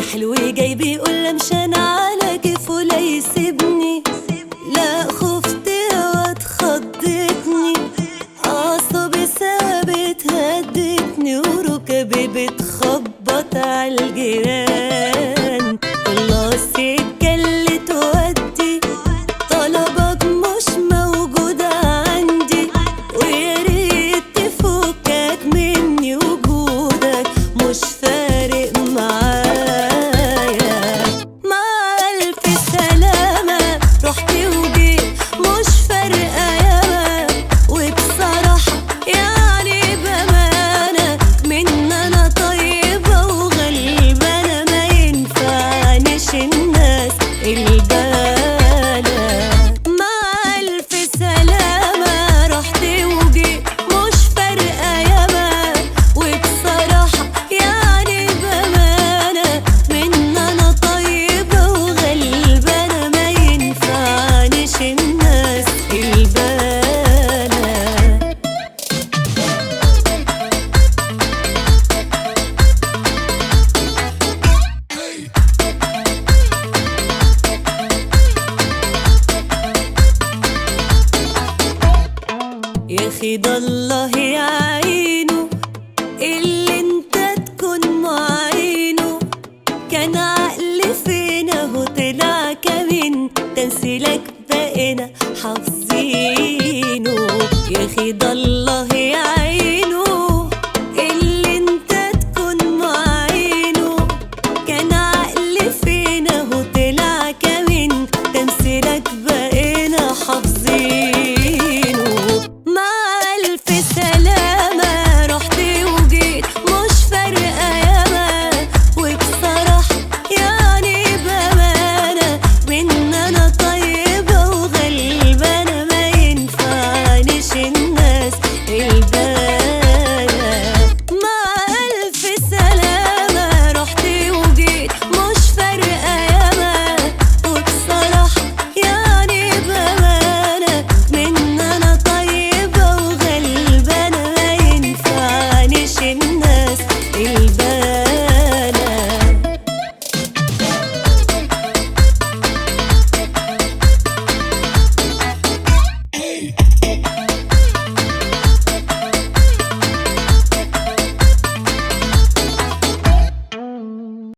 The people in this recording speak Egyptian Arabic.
حلو جاي بيقول مشان على كيفه لا يسيبني لا خفت واتخضتني اعصابي ثابت هدتني وركبي بتخبط عالجيران الله السكة اللي تودي طلبك مش موجودة عندي ويا ريت تفكك مني وجودك مش فارق معايا مع ألف سلامة رحت وجيت مش فارقة ياما وبصراحة يعني بأمانة من أنا طيبة وغلبانة ما ينفعنيش الناس البالة مع ألف سلامة رحت وجيت مش فارقة ياما وبصراحة يعني بأمانة من أنا طيبة وغلبانة ما ينفعنيش الناس البالة يا اخي ده الله يعينه اللي انت تكون معينه كان عقلي فين اهو طلع كمين تنسيلك بقينا حافظينه يا اخي ده الله